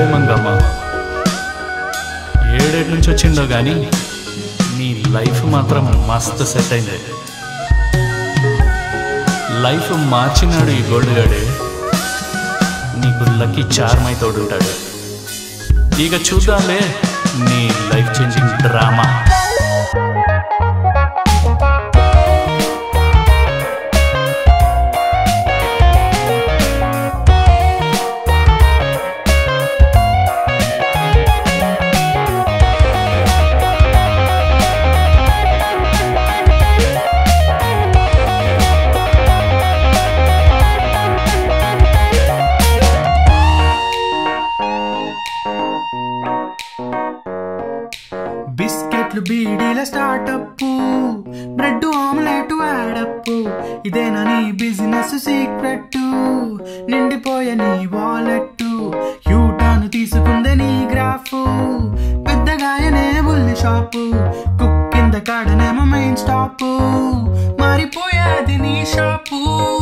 మంగమ్మ ఏడేటి నుంచి వచ్చిండో కానీ నీ లైఫ్ మాత్రం మస్తు సెట్ అయింది లైఫ్ మార్చినాడు ఈ గోల్డ్ గాడే నీకు లక్కీ చార్మ్ అయితే ఉంటాడు ఇక చూద్దాంలే నీ లైఫ్ చేంజింగ్ డ్రామా బిస్కెట్లు బీడీల స్టార్టప్ బ్రెడ్ ఆమ్లెట్ యాడప్ ఇదేనా నీ బిజినెస్ సీక్రెట్ నిండిపోయే నీ వాలెట్ యూటర్న్ తీసుకుందే నీ గ్రాఫ్ పెద్దగాయనే బుల్లి షాపు కుక్ కింద కాడనేమో మెయిన్ స్టాప్ మారిపోయేది నీ షాపు